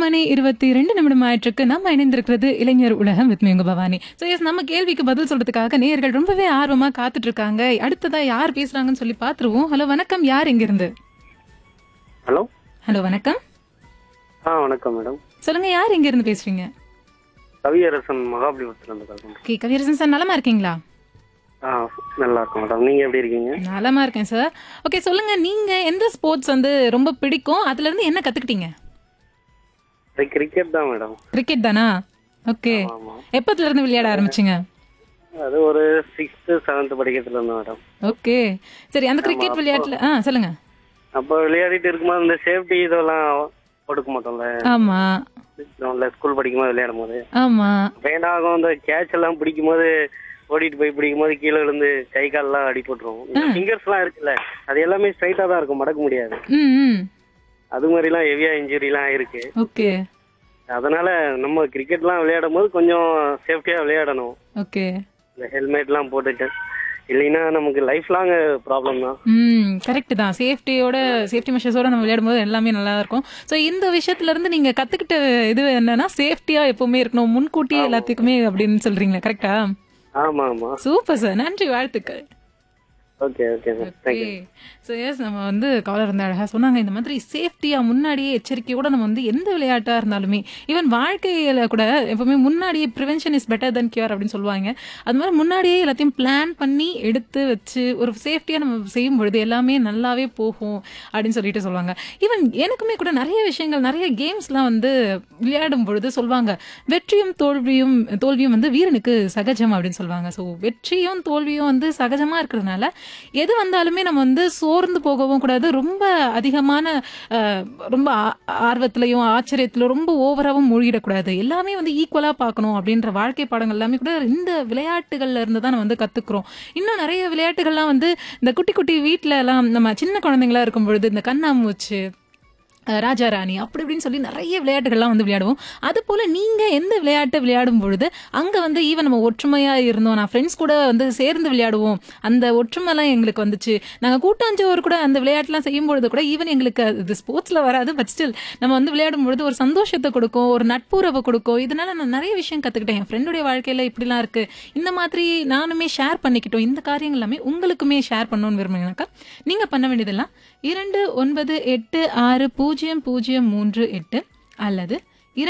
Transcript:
மணி இருபத்தி ரெண்டு நிமிடம் ஆயிட்டிருக்கு நம்ம இணைந்திருக்கிறது இளைஞர் உலகம் வித் மேங்க பவானி ஸோ எஸ் நம்ம கேள்விக்கு பதில் சொல்றதுக்காக நேயர்கள் ரொம்பவே ஆர்வமா காத்துட்டு இருக்காங்க அடுத்ததா யார் பேசுறாங்கன்னு சொல்லி பாத்துருவோம் ஹலோ வணக்கம் யார் இங்கிருந்து ஹலோ ஹலோ வணக்கம் ஆ வணக்கம் மேடம் சொல்லுங்க யார் இங்க இருந்து பேசுறீங்க கவியரசன் மகாபலிபுரத்துல இருந்து கால் பண்றேன் ஓகே கவியரசன் சார் நலமா இருக்கீங்களா ஆ நல்லா இருக்கும் மேடம் நீங்க எப்படி இருக்கீங்க நலமா இருக்கேன் சார் ஓகே சொல்லுங்க நீங்க எந்த ஸ்போர்ட்ஸ் வந்து ரொம்ப பிடிக்கும் அதுல இருந்து என்ன கத்துக்கிட்டீங்க அது கிரிக்கெட் தான் மேடம் கிரிக்கெட் தானா ஓகே ஆமா எப்பத்துல இருந்து விளையாட ஆரம்பிச்சீங்க அது ஒரு சிக்ஸ்த்து செவன்த் படிக்கிறதுல இருந்து மேடம் ஓகே சரி அந்த கிரிக்கெட் விளையாட்டுல ஆ சொல்லுங்க அப்போ விளையாடிட்டு இருக்கும்போது இந்த சேஃப்டி இதெல்லாம் கொடுக்க மாட்டோம்ல ஆமா கிரவுண்ட்ல ஸ்கூல் படிக்கும்போது விளையாடும் போது ஆமா அப்ப என்ன ஆகும் இந்த கேட்ச் எல்லாம் பிடிக்கும் போது ஓடிட்டு போய் பிடிக்கும் போது கீழே விழுந்து கை கால்லாம் அடிபட்டுரும் ஃபிங்கர்ஸ் எல்லாம் இருக்குல்ல அது எல்லாமே ஸ்ட்ரைட்டா தான் இருக்கும் மடக்க முடியாது ம் ம் அது மாதிரிலாம் ஹெவியா இன்ஜுரிலாம் இருக்கு ஓகே அதனால நம்ம கிரிக்கெட்லாம் விளையாடும் போது கொஞ்சம் சேஃப்டியா விளையாடணும் ஓகே இந்த ஹெல்மெட்லாம் போட்டுட்டு இல்லைன்னா நமக்கு லைஃப் லாங் ப்ராப்ளம் தான் ம் கரெக்ட் தான் சேஃப்டியோட சேஃப்டி மெஷர்ஸோட நம்ம விளையாடும் போது எல்லாமே நல்லா தான் இருக்கும் ஸோ இந்த விஷயத்துல இருந்து நீங்க கத்துக்கிட்ட இது என்னன்னா சேஃப்டியா எப்பவுமே இருக்கணும் முன்கூட்டியே எல்லாத்துக்குமே அப்படின்னு சொல்றீங்களா கரெக்டா ஆமா ஆமா சூப்பர் சார் நன்றி வாழ்த்துக்கள் okay okay sir thank you so yes நம்ம வந்து காலர் வந்து அழகாக சொன்னாங்க இந்த மாதிரி சேஃப்டியாக முன்னாடியே எச்சரிக்கையோட நம்ம வந்து எந்த விளையாட்டாக இருந்தாலுமே ஈவன் வாழ்க்கையில் கூட எப்பவுமே முன்னாடியே prevention is better than cure அப்படின்னு சொல்லுவாங்க அது மாதிரி முன்னாடியே எல்லாத்தையும் பிளான் பண்ணி எடுத்து வச்சு ஒரு சேஃப்டியாக நம்ம செய்யும் பொழுது எல்லாமே நல்லாவே போகும் அப்படின்னு சொல்லிட்டு சொல்லுவாங்க ஈவன் எனக்குமே கூட நிறைய விஷயங்கள் நிறைய கேம்ஸ்லாம் வந்து விளையாடும் பொழுது சொல்லுவாங்க வெற்றியும் தோல்வியும் தோல்வியும் வந்து வீரனுக்கு சகஜம் அப்படின்னு சொல்லுவாங்க ஸோ வெற்றியும் தோல்வியும் வந்து சகஜமா இருக்கிறதுனால எது வந்தாலுமே நம்ம வந்து சோர்ந்து போகவும் கூடாது ரொம்ப அதிகமான அஹ், ரொம்ப ஆ- ஆர்வத்திலையும் ஆச்சரியத்திலும் ரொம்ப ஓவராகவும் மூழ்கிடக்கூடாது எல்லாமே வந்து ஈக்குவலா பார்க்கணும் அப்படின்ற வாழ்க்கை பாடங்கள் எல்லாமே கூட இந்த விளையாட்டுகள்ல இருந்து தான் நம்ம வந்து கத்துக்கிறோம் இன்னும் நிறைய விளையாட்டுகள்லாம் வந்து இந்த குட்டி குட்டி வீட்ல எல்லாம் நம்ம சின்ன குழந்தைங்களா இருக்கும் பொழுது இந்த கண்ணாமூச்சு அஹ் ராஜா ராணி அப்படி இப்படின்னு சொல்லி நிறைய விளையாட்டுகள்லாம் வந்து விளையாடுவோம் அது போல நீங்க எந்த விளையாட்டு விளையாடும் பொழுது அங்க வந்து ஈவன் நம்ம ஒற்றுமையா இருந்தோம் நான் ஃப்ரெண்ட்ஸ் கூட வந்து சேர்ந்து விளையாடுவோம் அந்த ஒற்றுமைலாம் எங்களுக்கு வந்துச்சு நாங்க கூட்டாஞ்சோர் கூட அந்த விளையாட்டுலாம் செய்யும் பொழுது கூட ஈவன் எங்களுக்கு இது ஸ்போர்ட்ஸ்ல வராது பட் ஸ்டில் நம்ம வந்து விளையாடும் பொழுது ஒரு சந்தோஷத்தை கொடுக்கும் ஒரு நட்புறவை கொடுக்கும் இதனால நான் நிறைய விஷயம் கத்துக்கிட்டேன் என் ஃப்ரெண்டுடைய வாழ்க்கையில இப்படிலாம் இருக்கு இந்த மாதிரி நானுமே ஷேர் பண்ணிக்கிட்டோம் இந்த காரியங்கள் எல்லாமே உங்களுக்குமே ஷேர் பண்ணணும்னு விரும்புறீங்கனாக்கா நீங்க பண்ண வேண்டியதெல்லாம் இரண்டு ஒன்பது எட்டு ஆறு பூஜ்ஜியம் பூஜ்ஜியம் மூன்று எட்டு அல்லது